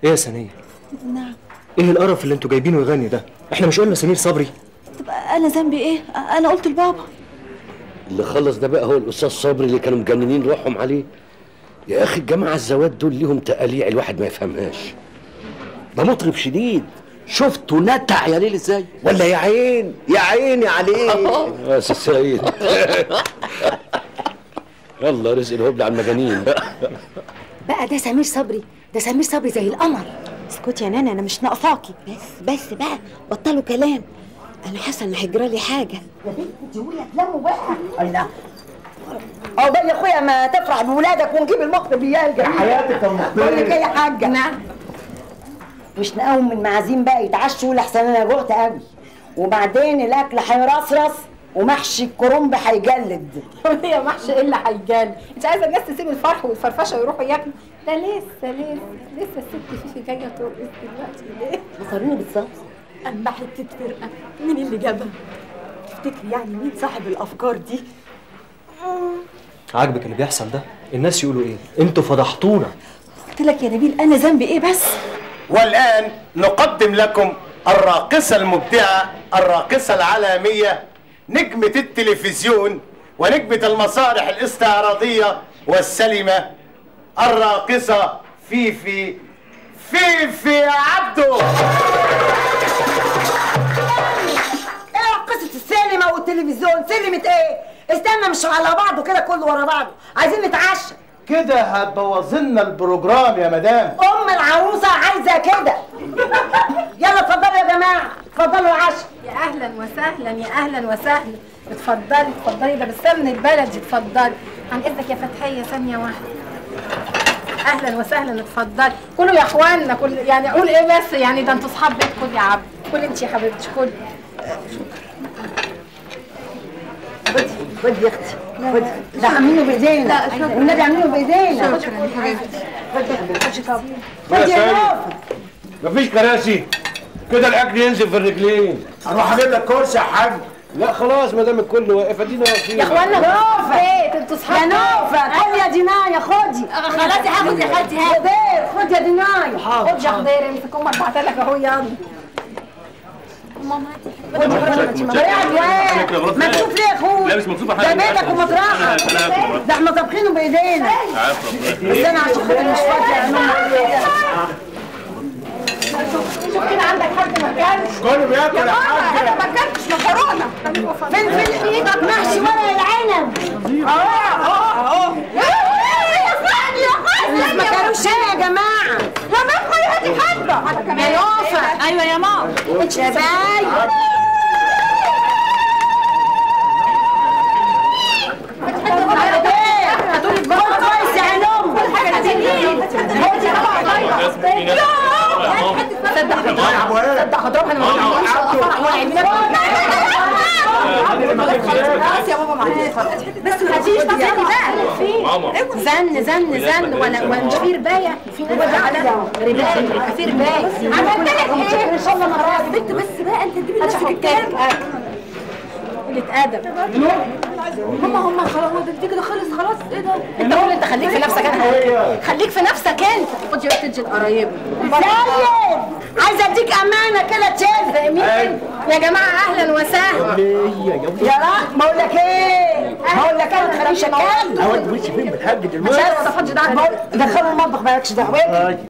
ايه يا سنيه نعم ايه القرف اللي انتوا جايبينه يغني ده احنا مش قلنا سمير صبري طب انا ذنبي ايه انا قلت لبابا اللي خلص ده بقى هو الاستاذ صبري اللي كانوا مجننين روحهم عليه يا اخي الجماعه الزوات دول ليهم تقاليع الواحد ما يفهمهاش ده مطرب شديد شفتوا نتع يا ليل ازاي ولا يا عين يا عيني عليه يا سي سيد يلا رزق الهبل على المجانين بقى ده سمير صبري ده سمير صبري زي القمر اسكتي يا نانا انا مش ناقصاكي بس بس بقى بطلوا كلام انا حاسه ان هيجرى لي حاجه الله او بقى يا اخويا ما تفرح بولادك ونجيب المخطب يالجا حياتك يا مخطب. بقول لك ايه يا حاجه نعم مش نقوم من المعازيم بقى يتعشوا لحسن انا جوعت قوي وبعدين الاكل هيرصرص ومحشي الكرنب هيجلد يا محشي ايه اللي هيجان انت عايزه الناس تسيب الفرح والفرفشه ويروحوا ياكلوا ده لسه لسه لسه الست فيفي جايه ترقص دلوقتي ليه بصروني بالظبط اما حته فرقه مين اللي جابها تفتكري يعني مين صاحب الافكار دي عاجبك اللي بيحصل ده الناس يقولوا ايه انتوا فضحتونا قلت لك يا نبيل انا ذنبي ايه بس والآن نقدم لكم الراقصة المبدعة الراقصة العالمية نجمة التلفزيون ونجمة المسارح الاستعراضية والسلمة الراقصة فيفي فيفي عبده ايه قصه السينما والتلفزيون سينما ايه استنى مش على بعضه كده كله ورا بعضه عايزين نتعشى كده هتبوظ لنا البروجرام يا مدام ام العروسه عايزه كده يلا اتفضلوا يا جماعه اتفضلوا العشاء يا اهلا وسهلا يا اهلا وسهلا اتفضلي اتفضلي ده بالسمن البلدي اتفضلي عن اذنك يا فتحيه ثانيه واحده اهلا وسهلا اتفضلي كلوا يا اخوانا كل يعني اقول ايه بس يعني ده انتوا اصحاب بيت كل يا عبد كل انت يا حبيبتي كل خدي خدي يا اختي خدي ده عاملينه بايدينا والنبي عاملينه بايدينا شكرا يا حبيبتي خدي طب خدي يا نوفل مفيش كراسي كده الاكل ينزل في الرجلين اروح اجيب لك كرسي يا حاج لا خلاص ما دام الكل واقف ادينا واقفين يا اخوانا نوفل. بيت انتوا يا اصحاب نوفل خدي يا دينايا خدي خلاص هاخد يا خالتي يا بيت خدي يا دينايا خد يا خضير امسك امك بعتلك اهو يلا مكتوب ليه يا اخويا لا مش مكتوبة ده حاجة بيتك ومطرحك ده احنا طابخينه بايدينا بس انا عشان خاطر مش فاضيه يا ماما شوف كده عندك حد ما كانش كله بياكل يا حاج انا ما كانتش مكرونه فين فين ايدك محشي ورق العنب الناس ما كانوش ايه يا جماعه يا ماما هاتي حبه يا نوفل ايوه يا ماما يا باي خد كويس يا علوم صدق هضربها انا ما خلاص يا بابا معلش بس ما تجيش تاني بقى زن زن زن ولا ونشفير بايه في ناس على رباية كثير باية عملت لك ايه ان شاء الله مرات بنت بس بقى انت تجيبي نفسك الكلام قلة ادب هما هما خلاص هو ده كده خلص خلاص ايه ده انت قول انت خليك في نفسك انت خليك في نفسك انت خد يا تجي قرايبك سيد عايزه اديك امانه كده تشيل يا جماعه اهلا وسهلا يا رب بقول لك ايه بقول لك انا مش هتكلم اود وشي فين بتحج مش دلوقتي عايزه افضي ده دخلوا المطبخ مالكش دعوه